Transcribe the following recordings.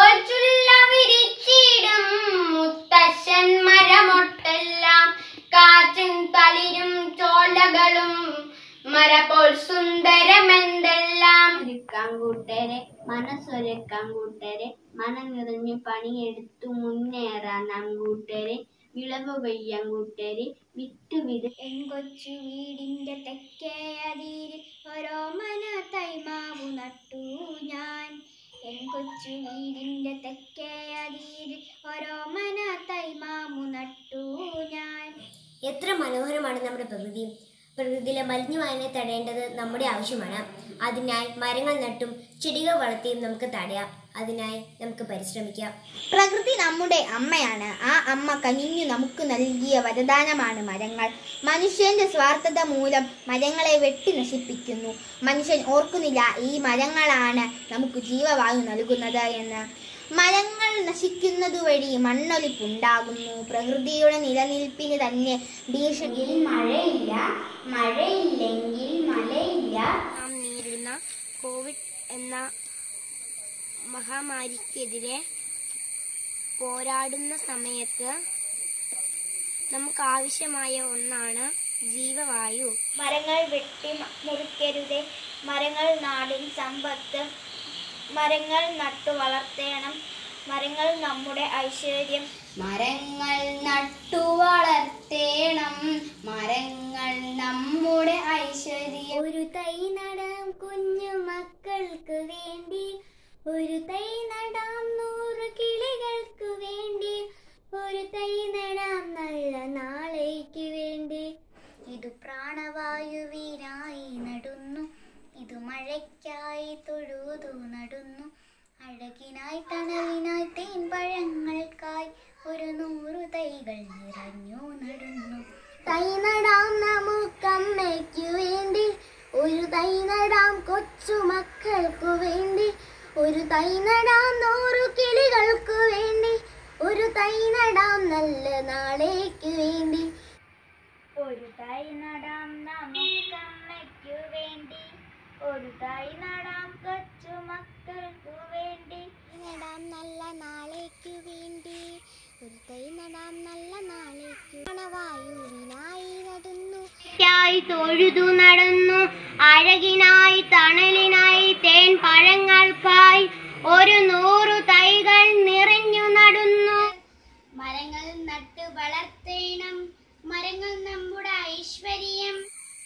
പോൽ ചുല്ല വിരിച്ചിടും മുത്തശ്ശൻ മരമൊട്ടെല്ലാം കാറ്റും തളിരും ചോലകളും മര പോൽ സുന്ദരമെന്തെല്ലാം ഒരുക്കാൻ കൂട്ടരെ മനസ്സൊരുക്കാൻ കൂട്ടരെ മനം നിറഞ്ഞു പണിയെടുത്തു മുന്നേറാൻ നാം കൂട്ടരെ വിളവ് കൊയ്യാൻ കൂട്ടരെ വിത്ത് വിത എൻ കൊച്ചു വീടിന്റെ തെക്കേ അതിരിൽ ഓരോ മന തൈമാവു നട്ടു ഞാൻ എൻ കൊച്ചു വീടിന്റെ തെക്കേ അതിരിൽ ഓരോ മന തൈമാവു നട്ടു ഞാൻ എത്ര മനോഹരമാണ് നമ്മുടെ പ്രകൃതി പ്രകൃതിയിലെ മലിഞ്ഞുവായനെ തടയേണ്ടത് നമ്മുടെ ആവശ്യമാണ് അതിനായി മരങ്ങൾ നട്ടും ചെടികൾ വളർത്തിയും നമുക്ക് തടയാം അതിനായി നമുക്ക് പരിശ്രമിക്കാം പ്രകൃതി നമ്മുടെ അമ്മയാണ് ആ അമ്മ കനിഞ്ഞു നമുക്ക് നൽകിയ വരദാനമാണ് മരങ്ങൾ മനുഷ്യന്റെ സ്വാർത്ഥത മൂലം മരങ്ങളെ വെട്ടി നശിപ്പിക്കുന്നു മനുഷ്യൻ ഓർക്കുന്നില്ല ഈ മരങ്ങളാണ് നമുക്ക് ജീവവായു നൽകുന്നത് എന്ന് മരങ്ങൾ നശിക്കുന്നത് വഴി മണ്ണൊലിപ്പുണ്ടാകുന്നു പ്രകൃതിയുടെ നിലനിൽപ്പിന് തന്നെ ഭീഷണിയിൽ മഴയില്ല മഴയില്ലെങ്കിൽ മലയില്ല നാം നേരിടുന്ന കോവിഡ് എന്ന മഹാമാരിക്കെതിരെ പോരാടുന്ന സമയത്ത് നമുക്ക് ആവശ്യമായ ഒന്നാണ് ജീവവായു മരങ്ങൾ വെട്ടി മുറിക്കരുതേ മരങ്ങൾ നാടിൻ സമ്പത്ത് മരങ്ങൾ നട്ടു വളർത്തേണം മരങ്ങൾ നമ്മുടെ ഐശ്വര്യം മരങ്ങൾ നട്ടു വളർത്തേണം മരങ്ങൾ നമ്മുടെ ഐശ്വര്യം ഒരു തൈ നടാം കുഞ്ഞു മക്കൾക്ക് വേണ്ടി ഒരു തൈ നടാം നൂറ് കിളികൾക്ക് വേണ്ടി ഒരു തൈ നടാം നല്ല നാളേക്ക് വേണ്ടി ഇത് പ്രാണവായുവിനായി നടുന്നു ഇത് മഴയ്ക്കായി തൊഴുതു നടുന്നു അഴകിനായി തണലിനായി തേൻ പഴങ്ങൾക്കായി ഒരു നൂറു തൈകൾ നിറഞ്ഞു നടുന്നു തൈ നടാം നമുക്കമ്മയ്ക്കു വേണ്ടി ഒരു തൈ നടാം കൊച്ചുമക്കൾക്കു വേണ്ടി ഒരു തൈ നടാം നൂറു കിളികൾക്കു വേണ്ടി ഒരു തൈ നടാം നല്ല നാളേക്ക് വേണ്ടി ഒരു തൈ നടാം നമുക്കമ്മയ്ക്കു വേണ്ടി ഒരു തൈ നടാം കൊച്ചുമക്കൾക്കു വേണ്ടി നടാം നല്ല നാളേക്കു വേണ്ടി ഒരു തൈ നടാം നല്ല നാളേക്കു വായുവിനായി നടുന്നു തൊഴുതു നടന്നു അഴകിനായി തണലിനായി തേൻ പഴങ്ങൾക്കായി ഒരു നൂറു തൈകൾ നിറഞ്ഞു നടുന്നു മരങ്ങൾ നട്ടു വളർത്തേണം മരങ്ങൾ നമ്മുടെ ഐശ്വര്യം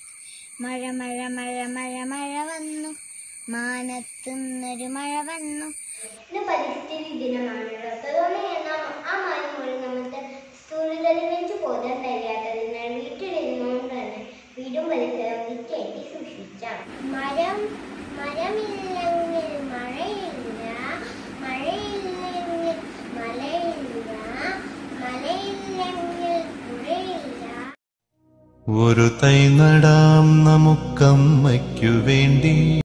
മഴ മഴ മഴ മഴ മഴ വന്നു മാനത്തുന്നൊരു മഴ വന്നു ഇന്ന് പരിസ്ഥിതി ദിനമാണല്ലോ അതുകൊണ്ട് നാം ആ മരം മൂലം നമുക്ക് സ്കൂളുകളിൽ വെച്ച് പോകാൻ കഴിയാത്തതിനാൽ വീട്ടിലിരുന്നുകൊണ്ട് തന്നെ വീടും പരിസരം വൃത്തിയാക്കി സൂക്ഷിക്കാം മരം മരമില്ലെങ്കിൽ മഴയില്ല മഴയില്ലെങ്കിൽ മലയില്ല മലയില്ലെങ്കിൽ പുഴയില്ല ഒരു തൈ നടാം നമുക്കമ്മയ്ക്കു വേണ്ടി